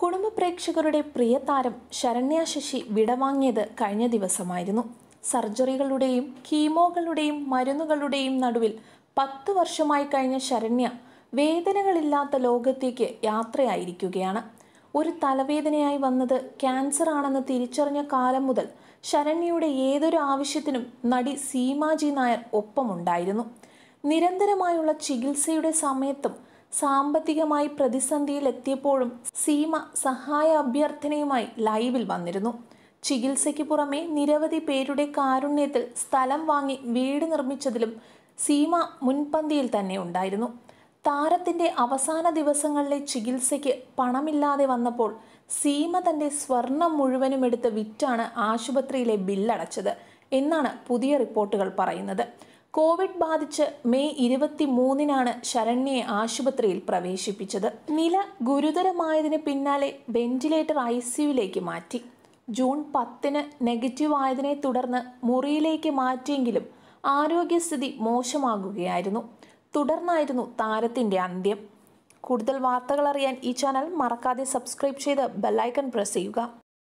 കുടുംബ പ്രേക്ഷകരുടെ പ്രിയ താരം ശരണ്യ ശശി വിടവാങ്ങിയത് കഴിഞ്ഞ ദിവസമായിരുന്നു സർജറികളുടെയും കീമോകളുടെയും മരുന്നുകളുടെയും നടുവിൽ പത്ത് വർഷമായി കഴിഞ്ഞ ശരണ്യ വേദനകളില്ലാത്ത ലോകത്തേക്ക് യാത്രയായിരിക്കുകയാണ് ഒരു തലവേദനയായി വന്നത് ക്യാൻസർ ആണെന്ന് തിരിച്ചറിഞ്ഞ കാലം മുതൽ ശരണ്യയുടെ ഏതൊരു ആവശ്യത്തിനും നടി സീമാജി നായർ ഒപ്പമുണ്ടായിരുന്നു നിരന്തരമായുള്ള ചികിത്സയുടെ സമയത്തും സാമ്പത്തികമായി പ്രതിസന്ധിയിലെത്തിയപ്പോഴും സീമ സഹായ അഭ്യർത്ഥനയുമായി ലൈവിൽ വന്നിരുന്നു ചികിത്സയ്ക്ക് പുറമെ നിരവധി പേരുടെ കാരുണ്യത്തിൽ സ്ഥലം വാങ്ങി വീട് നിർമ്മിച്ചതിലും സീമ മുൻപന്തിയിൽ തന്നെ ഉണ്ടായിരുന്നു താരത്തിന്റെ അവസാന ദിവസങ്ങളിലെ ചികിത്സയ്ക്ക് പണമില്ലാതെ വന്നപ്പോൾ സീമ തന്റെ സ്വർണം മുഴുവനും എടുത്ത് വിറ്റാണ് ആശുപത്രിയിലെ ബില്ലടച്ചത് എന്നാണ് പുതിയ റിപ്പോർട്ടുകൾ പറയുന്നത് കോവിഡ് ബാധിച്ച് മെയ് ഇരുപത്തി മൂന്നിനാണ് ശരണ്യയെ ആശുപത്രിയിൽ പ്രവേശിപ്പിച്ചത് നില ഗുരുതരമായതിന് പിന്നാലെ വെന്റിലേറ്റർ ഐ സിയുലേക്ക് മാറ്റി ജൂൺ പത്തിന് നെഗറ്റീവ് ആയതിനെ തുടർന്ന് മുറിയിലേക്ക് മാറ്റിയെങ്കിലും ആരോഗ്യസ്ഥിതി മോശമാകുകയായിരുന്നു തുടർന്നായിരുന്നു താരത്തിന്റെ അന്ത്യം കൂടുതൽ വാർത്തകൾ അറിയാൻ ഈ ചാനൽ മറക്കാതെ സബ്സ്ക്രൈബ് ചെയ്ത് ബെല്ലൈക്കൺ പ്രസ് ചെയ്യുക